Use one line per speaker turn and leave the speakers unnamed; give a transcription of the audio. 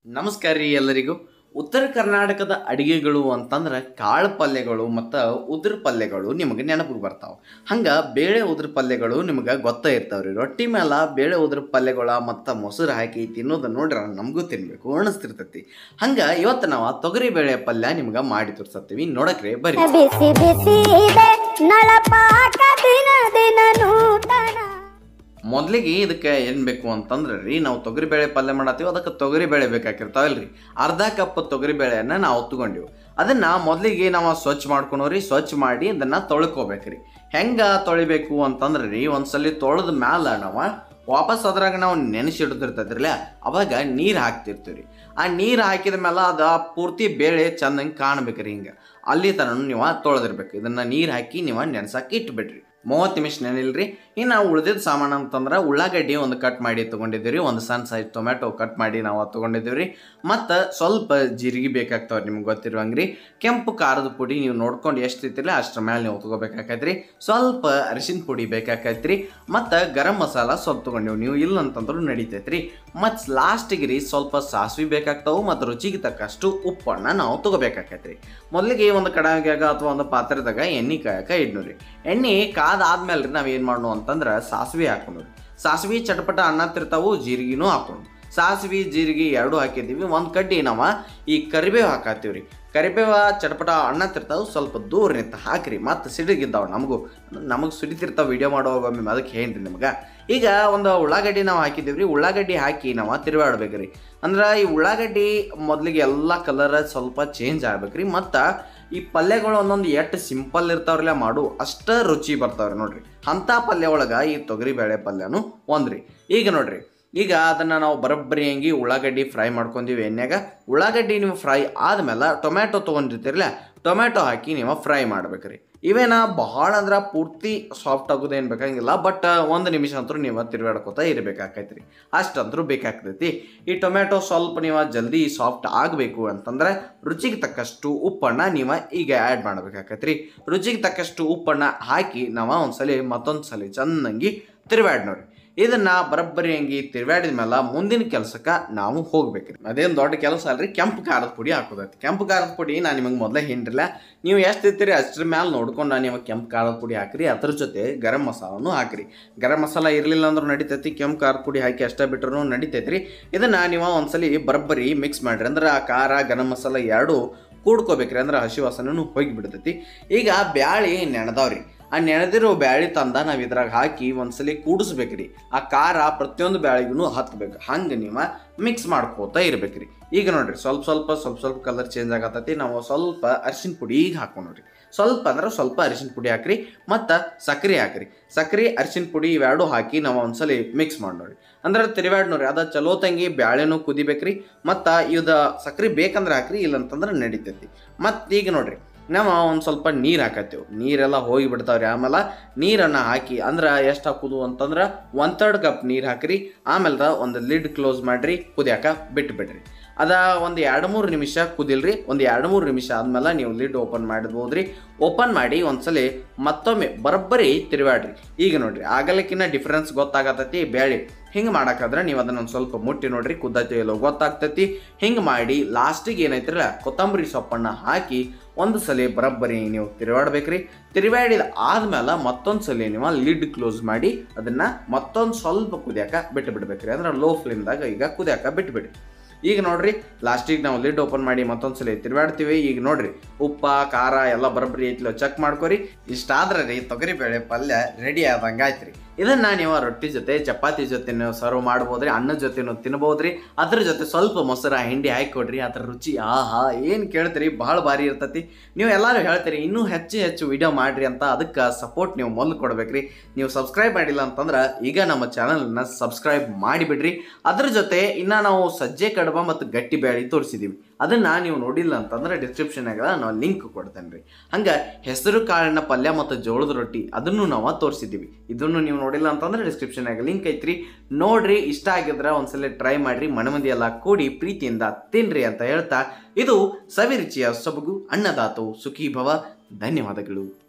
ನಮಸ್ಕಾರ ರೀ ಎಲ್ಲರಿಗೂ ಉತ್ತರ ಕರ್ನಾಟಕದ ಅಡಿಗೆಗಳು ಅಂತಂದ್ರೆ ಕಾಳು ಪಲ್ಯಗಳು ಮತ್ತು ಉದ್ರ ಪಲ್ಯಗಳು ನಿಮಗೆ ನೆನಪಿಗೆ ಬರ್ತಾವೆ ಹಂಗೆ ಬೇಳೆ ಉದ್ರ ಪಲ್ಯಗಳು ನಿಮಗೆ ಗೊತ್ತೇ ಇರ್ತಾವ್ರಿ ರೊಟ್ಟಿ ಮೇಲೆ ಬೇಳೆ ಉದ್ರ ಪಲ್ಯಗಳ ಮತ್ತು ಮೊಸರು ಹಾಕಿ ತಿನ್ನೋದು ನೋಡ್ರೆ ನಮಗೂ ತಿನ್ಬೇಕು ಅನಿಸ್ತಿರ್ತೈತಿ ಹಂಗೆ ಇವತ್ತು ನಾವು ತೊಗರಿ ಬೇಳೆ ಪಲ್ಯ ನಿಮ್ಗೆ ಮಾಡಿ ತೋರಿಸತ್ತೀವಿ ನೋಡಕ್ರಿ ಬರ್ರಿ
ಬಿಸಿ ಬಿಸಿ ಇದೆ ನಳಪಾಕ ದಿನ ದಿನ ನೂತನ
ಮೊದಲಿಗೆ ಇದಕ್ಕೆ ಏನು ಬೇಕು ಅಂತಂದ್ರೆ ರೀ ನಾವು ತೊಗರಿ ಬೇಳೆ ಪಲ್ಯ ಮಾಡತ್ತೀವಿ ಅದಕ್ಕೆ ತೊಗರಿ ಬೇಳೆ ಬೇಕಾಗಿರ್ತಾವಲ್ರಿ ಅರ್ಧ ಕಪ್ ತೊಗರಿ ಬೇಳೆಯನ್ನು ನಾವು ತಗೊಂಡಿವಿ ಅದನ್ನು ಮೊದಲಿಗೆ ನಾವು ಸ್ವಚ್ಛ ಮಾಡ್ಕೊಂಡ್ರಿ ಸ್ವಚ್ಛ ಮಾಡಿ ಅದನ್ನು ತೊಳ್ಕೊಬೇಕ್ರಿ ಹೆಂಗೆ ತೊಳಿಬೇಕು ಅಂತಂದ್ರೆ ರೀ ಒಂದ್ಸಲಿ ತೊಳೆದ ಮ್ಯಾಲ ನಾವು ವಾಪಸ್ ಅದ್ರಾಗ ನಾವು ನೆನೆಸಿಡ್ತಿರ್ತೈತ್ರಲ್ಲ ಅವಾಗ ನೀರು ಹಾಕ್ತಿರ್ತೀವಿ ರೀ ಆ ನೀರು ಹಾಕಿದ ಮೇಲೆ ಅದು ಪೂರ್ತಿ ಬೇಳೆ ಚೆನ್ನಾಗಿ ಕಾಣ್ಬೇಕ್ರಿ ಹಿಂಗೆ ಅಲ್ಲಿ ತನಕ ನೀವು ತೊಳೆದಿರ್ಬೇಕು ಇದನ್ನು ನೀರು ಹಾಕಿ ನೀವು ನೆನ್ಸಕ್ಕೆ ಇಟ್ಬಿಡ್ರಿ ಮೂವತ್ತು ನಿಮಿಷ ನೆನಿಲ್ರಿ ಇನ್ನು ಉಳಿದಿದ್ದ ಸಾಮಾನು ಅಂತಂದ್ರೆ ಉಳ್ಳಾಗಡ್ಡಿ ಒಂದು ಕಟ್ ಮಾಡಿ ತೊಗೊಂಡಿದ್ದೀವಿ ಒಂದು ಸಣ್ಣ ಸೈಜ್ ಟೊಮ್ಯಾಟೊ ಕಟ್ ಮಾಡಿ ನಾವು ತೊಗೊಂಡಿದ್ದೀವಿ ರೀ ಮತ್ತು ಸ್ವಲ್ಪ ಜೀರಿಗೆ ಬೇಕಾಗ್ತಾವೆ ನಿಮ್ಗೆ ಗೊತ್ತಿರುವಂಗೆ ಕೆಂಪು ಖಾರದ ಪುಡಿ ನೀವು ನೋಡ್ಕೊಂಡು ಎಷ್ಟು ಐತಿಲ್ಲ ಅಷ್ಟ್ರ ಮೇಲೆ ನೀವು ತೊಗೋಬೇಕಾಕೈತ್ರಿ ಸ್ವಲ್ಪ ಅರಿಶಿನ ಪುಡಿ ಬೇಕಾಕೈತ್ರಿ ಮತ್ತು ಗರಂ ಮಸಾಲ ಸ್ವಲ್ಪ ತೊಗೊಂಡಿವಿ ನೀವು ಇಲ್ಲ ಅಂತಂದ್ರೂ ನಡಿತೈತ್ರಿ ಮತ್ತು ಲಾಸ್ಟಿಗೆ ರೀ ಸ್ವಲ್ಪ ಸಾಸಿವೆ ಬೇಕಾಗ್ತಾವೆ ಮತ್ತು ರುಚಿಗೆ ತಕ್ಕಷ್ಟು ಉಪ್ಪನ್ನು ನಾವು ತೊಗೋಬೇಕಾಕೈತ್ರಿ ಮೊದಲಿಗೆ ಒಂದು ಕಡಾಯಿಯಾಗ ಅಥವಾ ಒಂದು ಪಾತ್ರೆದಾಗ ಎಣ್ಣೆ ಕಾಯಕ ಇಡ್ನೂರಿ ಎಣ್ಣೆ ಕಾದಾದ್ಮೇಲೆ ರೀ ನಾವು ಏನು ಮಾಡೋಣ ಅಂತಂದ್ರೆ ಸಾಸಿವೆ ಹಾಕೊಂಡು ಸಾಸಿವೆ ಚಟಪಟ ಅನ್ನತ್ತಿರ್ತಾವು ಜೀರಿಗೆನೂ ಹಾಕೊಂಡು ಸಾಸಿವೆ ಜೀರಿಗೆ ಎರಡೂ ಹಾಕಿದ್ದೀವಿ ಒಂದು ಕಡ್ಡಿ ನಾವು ಈ ಕರಿಬೇವು ಹಾಕತ್ತೀವಿ ರೀ ಕರಿಬೇವ ಚಟಪಟ ಅನ್ನತ್ತಿರ್ತಾವೆ ಸ್ವಲ್ಪ ದೂರ ನಿಂತ ಹಾಕ್ರಿ ಮತ್ತು ಸಿಡಿಗಿದ್ದಾವೆ ನಮಗೂ ನಮಗೆ ಸುಡಿತಿರ್ತಾವೆ ವಿಡಿಯೋ ಮಾಡುವಾಗ ಒಮ್ಮೆ ಅದಕ್ಕೆ ಹೇಳ್ರಿ ನಿಮ್ಗೆ ಈಗ ಒಂದು ಉಳ್ಳಾಗಡ್ಡಿ ನಾವು ಹಾಕಿದ್ದೀವಿ ರೀ ಉಳ್ಳಾಗಡ್ಡಿ ಹಾಕಿ ನಾವು ತಿರುಗಾಡ್ಬೇಕು ರೀ ಅಂದ್ರೆ ಈ ಉಳ್ಳಾಗಡ್ಡಿ ಮೊದಲಿಗೆ ಎಲ್ಲ ಕಲರ್ ಸ್ವಲ್ಪ ಚೇಂಜ್ ಆಗ್ಬೇಕು ರೀ ಮತ್ತು ಈ ಪಲ್ಯಗಳು ಒಂದೊಂದು ಎಷ್ಟು ಸಿಂಪಲ್ ಇರ್ತಾವ್ರಲ್ಲ ಮಾಡು ಅಷ್ಟ ರುಚಿ ಬರ್ತಾವ್ರಿ ನೋಡ್ರಿ ಅಂಥ ಪಲ್ಯ ಒಳಗೆ ಈ ತೊಗರಿ ಬೇಳೆ ಪಲ್ಯನೂ ಒಂದ್ರಿ ಈಗ ನೋಡ್ರಿ ಈಗ ಅದನ್ನು ನಾವು ಬರೋಬ್ಬರಿ ಹಂಗೆ ಉಳ್ಳಾಗಡ್ಡಿ ಫ್ರೈ ಮಾಡ್ಕೊಂತೀವಿ ಎಣ್ಣೆಗ ಉಳ್ಳಾಗಡ್ಡಿ ನೀವು ಫ್ರೈ ಆದ್ಮೇಲೆ ಟೊಮ್ಯಾಟೊ ತೊಗೊಂಡಿರ್ತಿರಲ್ಲ ಟೊಮ್ಯಾಟೊ ಹಾಕಿ ನೀವು ಫ್ರೈ ಮಾಡ್ಬೇಕ್ರಿ ಇವೇನ ಭಾಳ ಅಂದ್ರೆ ಪೂರ್ತಿ ಸಾಫ್ಟ್ ಆಗೋದೇನು ಬೇಕಾಗಿಲ್ಲ ಬಟ್ ಒಂದು ನಿಮಿಷ ಅಂತೂ ನೀವು ತಿರುಗಾಡ್ಕೋತಾ ಇರಬೇಕಾಕೈತ್ರಿ ಅಷ್ಟಂತರೂ ಬೇಕಾಗ್ತೈತಿ ಈ ಟೊಮ್ಯಾಟೊ ಸ್ವಲ್ಪ ನೀವು ಜಲ್ದಿ ಸಾಫ್ಟ್ ಆಗಬೇಕು ಅಂತಂದ್ರೆ ರುಚಿಗೆ ತಕ್ಕಷ್ಟು ಉಪ್ಪನ್ನು ನೀವು ಈಗ ಆ್ಯಡ್ ಮಾಡ್ಬೇಕಾಕೈತ್ರಿ ರುಚಿಗೆ ತಕ್ಕಷ್ಟು ಉಪ್ಪನ್ನು ಹಾಕಿ ನಾವು ಒಂದ್ಸಲಿ ಮತ್ತೊಂದು ಸಲ ಚೆನ್ನಾಗಿ ತಿರುವಾಡ್ ನೋಡ್ರಿ ಇದನ್ನ ಬರಬ್ಬರಿ ಹಂಗಿ ತಿರುವಾಡಿದ ಮೇಲೆ ಮುಂದಿನ ಕೆಲಸಕ್ಕೆ ನಾವು ಹೋಗ್ಬೇಕ್ರಿ ಅದೇನು ದೊಡ್ಡ ಕೆಲಸ ಅಲ್ರಿ ಕೆಂಪು ಖಾರದ ಪುಡಿ ಹಾಕೋದೈತಿ ಕೆಂಪು ಖಾರದ ಪುಡಿ ನಾನು ನಿಮಗೆ ಮೊದಲೇ ಹಿಂಡ್ರಲ್ಲ ನೀವು ಎಷ್ಟು ಇರ್ತೀರಿ ಅಷ್ಟ್ರ ಮ್ಯಾಲೆ ನೋಡ್ಕೊಂಡು ನೀವು ಕೆಂಪು ಖಾರದ ಪುಡಿ ಹಾಕ್ರಿ ಅದ್ರ ಜೊತೆ ಗರಂ ಮಸಾಲನು ಹಾಕ್ರಿ ಗರಂ ಮಸಾಲ ಇರಲಿಲ್ಲ ಅಂದ್ರೂ ನಡಿತೈತಿ ಕೆಂಪು ಖಾರದ ಪುಡಿ ಹಾಕಿ ಅಷ್ಟೇ ಬಿಟ್ರೂ ನಡಿತೈತ್ರಿ ಇದನ್ನು ನೀವು ಒಂದ್ಸಲಿ ಬರಬ್ಬರಿ ಮಿಕ್ಸ್ ಮಾಡಿರಿ ಅಂದ್ರೆ ಆ ಖಾರ ಗರಂ ಮಸಾಲ ಎರಡು ಕೂಡ್ಕೋಬೇಕ್ರಿ ಅಂದ್ರೆ ಹಸಿ ವಾಸನೆನೂ ಹೋಗಿಬಿಡ್ತೈತಿ ಈಗ ಬ್ಯಾಳಿ ನೆನೆದವ್ರಿ ಆ ನೆನೆದಿರೋ ಬ್ಯಾಳಿ ತಂದ ನಾವು ಇದ್ರಾಗ ಹಾಕಿ ಒಂದ್ಸಲಿ ಕೂಡಿಸ್ಬೇಕ್ರಿ ಆ ಖಾರ ಪ್ರತಿಯೊಂದು ಬ್ಯಾಳಿಗೂ ಹತ್ಬೇಕು ಹಂಗೆ ನೀವು ಮಿಕ್ಸ್ ಮಾಡ್ಕೋತಾ ಇರ್ಬೇಕ್ರಿ ಈಗ ನೋಡ್ರಿ ಸ್ವಲ್ಪ ಸ್ವಲ್ಪ ಸ್ವಲ್ಪ ಸ್ವಲ್ಪ ಕಲರ್ ಚೇಂಜ್ ಆಗತ್ತೈತಿ ನಾವು ಸ್ವಲ್ಪ ಅರಿಶಿನ ಪುಡಿ ಈಗ ಹಾಕೊಂಡ್ರಿ ಸ್ವಲ್ಪ ಅಂದ್ರೆ ಸ್ವಲ್ಪ ಅರಿಶಿನ ಪುಡಿ ಹಾಕ್ರಿ ಮತ್ತು ಸಕ್ಕರೆ ಹಾಕ್ರಿ ಸಕ್ಕರೆ ಅರಿಶಿನ ಪುಡಿ ಇವೆರಡು ಹಾಕಿ ನಾವು ಒಂದ್ಸಲಿ ಮಿಕ್ಸ್ ಮಾಡಿ ನೋಡ್ರಿ ಅಂದ್ರೆ ತಿರುವಾಡ್ ನೋಡ್ರಿ ಅದ ಚಲೋ ತಂಗಿ ಬ್ಯಾಳೆನೂ ಕುದಿಬೇಕ್ರಿ ಮತ್ತು ಇದು ಸಕ್ಕರೆ ಬೇಕಂದ್ರೆ ಹಾಕ್ರಿ ಇಲ್ಲಂತಂದ್ರೆ ನಡಿತೈತಿ ಮತ್ತು ಈಗ ನೋಡ್ರಿ ನಾವು ಒಂದು ಸ್ವಲ್ಪ ನೀರು ಹಾಕತ್ತೇವೆ ನೀರೆಲ್ಲ ಹೋಗಿ ಬಿಡ್ತಾವ್ರಿ ಆಮೇಲೆ ನೀರನ್ನು ಹಾಕಿ ಅಂದ್ರೆ ಎಷ್ಟು ಹಾಕೋದು ಅಂತಂದ್ರೆ ಒನ್ ತರ್ಡ್ ಕಪ್ ನೀರು ಹಾಕ್ರಿ ಆಮೇಲೆ ಒಂದು ಲಿಡ್ ಕ್ಲೋಸ್ ಮಾಡಿರಿ ಕುದಿಯಾಕ ಬಿಟ್ಬಿಡ್ರಿ ಅದ ಒಂದು ಎರಡು ಮೂರು ನಿಮಿಷ ಕುದಿಲ್ರಿ ಒಂದು ಎರಡು ಮೂರು ನಿಮಿಷ ಆದ್ಮೇಲೆ ನೀವು ಲಿಡ್ ಓಪನ್ ಮಾಡಿದ್ಬೋದ್ರಿ ಓಪನ್ ಮಾಡಿ ಒಂದ್ಸಲಿ ಮತ್ತೊಮ್ಮೆ ಬರೋಬ್ಬರಿ ತಿರುವಾಡ್ರಿ ಈಗ ನೋಡ್ರಿ ಆಗಲಕ್ಕಿನ್ನ ಡಿಫ್ರೆನ್ಸ್ ಗೊತ್ತಾಗತೈತಿ ಬೇಳೆ ಹಿಂಗೆ ಮಾಡೋಕ್ಕಾದ್ರೆ ನೀವು ಅದನ್ನ ಒಂದು ಸ್ವಲ್ಪ ಮುಟ್ಟಿ ನೋಡ್ರಿ ಕುದ್ದೈತಿ ಎಲ್ಲೋ ಗೊತ್ತಾಗ್ತೈತಿ ಹಿಂಗೆ ಮಾಡಿ ಲಾಸ್ಟಿಗೆ ಏನೈತ್ರಲ್ಲ ಕೊತ್ತಂಬರಿ ಸೊಪ್ಪನ್ನು ಹಾಕಿ ಒಂದು ಸಲ ಬರೋಬ್ಬರಿ ನೀವು ತಿರುವಾಡ್ಬೇಕ್ರಿ ತಿರುವಾಡಿದ ಆದ್ಮೇಲೆ ಮತ್ತೊಂದು ಸಲ ನೀವು ಲಿಡ್ ಕ್ಲೋಸ್ ಮಾಡಿ ಅದನ್ನು ಮತ್ತೊಂದು ಸ್ವಲ್ಪ ಕುದಿಯಾಕ ಬಿಟ್ಟು ಬಿಡ್ಬೇಕ್ರಿ ಅಂದ್ರೆ ಲೋ ಫ್ಲೇಮ್ದಾಗ ಈಗ ಕುದಿಯಾಕ ಬಿಟ್ಬಿಡಿ ಈಗ ನೋಡ್ರಿ ಲಾಸ್ಟಿಗೆ ನಾವು ಲಿಡ್ ಓಪನ್ ಮಾಡಿ ಮತ್ತೊಂದು ಸಲ ತಿರುವಾಡ್ತೀವಿ ಈಗ ನೋಡ್ರಿ ಉಪ್ಪ ಖಾರ ಎಲ್ಲ ಬರೋಬ್ಬರಿ ಐತಿಲ್ಲ ಚೆಕ್ ಮಾಡ್ಕೊರಿ ಇಷ್ಟಾದ್ರೆ ರೀ ತೊಗರಿಬೇಳೆ ಪಲ್ಯ ರೆಡಿ ಆದಂಗೆ ಆಯ್ತು ರೀ ಇದನ್ನ ನೀವು ರೊಟ್ಟಿ ಜೊತೆ ಚಪಾತಿ ಜೊತೆ ಸರ್ವ್ ಮಾಡ್ಬೋದ್ರಿ ಅನ್ನದ ಜೊತೆನೂ ತಿನ್ಬೋದ್ರಿ ಅದ್ರ ಜೊತೆ ಸ್ವಲ್ಪ ಮೊಸರ ಹಿಂಡಿ ಹಾಕಿ ಕೊಡ್ರಿ ಅದ್ರ ರುಚಿ ಆಹಾ ಏನು ಕೇಳ್ತೀರಿ ಭಾಳ ಭಾರಿ ಇರ್ತೈತಿ ನೀವು ಎಲ್ಲರೂ ಹೇಳ್ತೀರಿ ಇನ್ನೂ ಹೆಚ್ಚು ಹೆಚ್ಚು ವಿಡಿಯೋ ಮಾಡ್ರಿ ಅಂತ ಅದಕ್ಕೆ ಸಪೋರ್ಟ್ ನೀವು ಮೊದಲು ಕೊಡ್ಬೇಕ್ರಿ ನೀವು ಸಬ್ಸ್ಕ್ರೈಬ್ ಮಾಡಿಲ್ಲ ಅಂತಂದ್ರೆ ಈಗ ನಮ್ಮ ಚಾನಲ್ನ ಸಬ್ಸ್ಕ್ರೈಬ್ ಮಾಡಿಬಿಡ್ರಿ ಅದ್ರ ಜೊತೆ ಇನ್ನು ನಾವು ಸಜ್ಜೆ ಕಡಬ ಮತ್ತು ಗಟ್ಟಿ ಬ್ಯಾಳಿ ತೋರಿಸಿದ್ದೀವಿ ಅದನ್ನು ನೀವು ನೋಡಿಲ್ಲ ಅಂತಂದ್ರೆ ಡಿಸ್ಕ್ರಿಪ್ಷನಾಗ ನಾವು ಲಿಂಕ್ ಕೊಡ್ತೇನೆ ರೀ ಹಂಗೆ ಹೆಸರು ಕಾಳಿನ ಪಲ್ಯ ಮತ್ತು ಜೋಳದ ರೊಟ್ಟಿ ಅದನ್ನು ನಾವು ತೋರಿಸಿದ್ದೀವಿ ಇದನ್ನು ನೀವು ನೋಡಿಲ್ಲ ಅಂತಂದ್ರೆ ಡಿಸ್ಕ್ರಿಪ್ಷನಾಗ ಲಿಂಕ್ ಐತ್ರಿ ನೋಡ್ರಿ ಇಷ್ಟ ಆಗಿದ್ರೆ ಒಂದ್ಸಲ ಟ್ರೈ ಮಾಡ್ರಿ ಮನಮಂದಿ ಎಲ್ಲ ಕೂಡಿ ಪ್ರೀತಿಯಿಂದ ತಿನ್ರಿ ಅಂತ ಹೇಳ್ತಾ ಇದು ಸವಿರುಚಿಯ ಸೊಬಗು ಅನ್ನದಾತು ಸುಖೀ ಭವ ಧನ್ಯವಾದಗಳು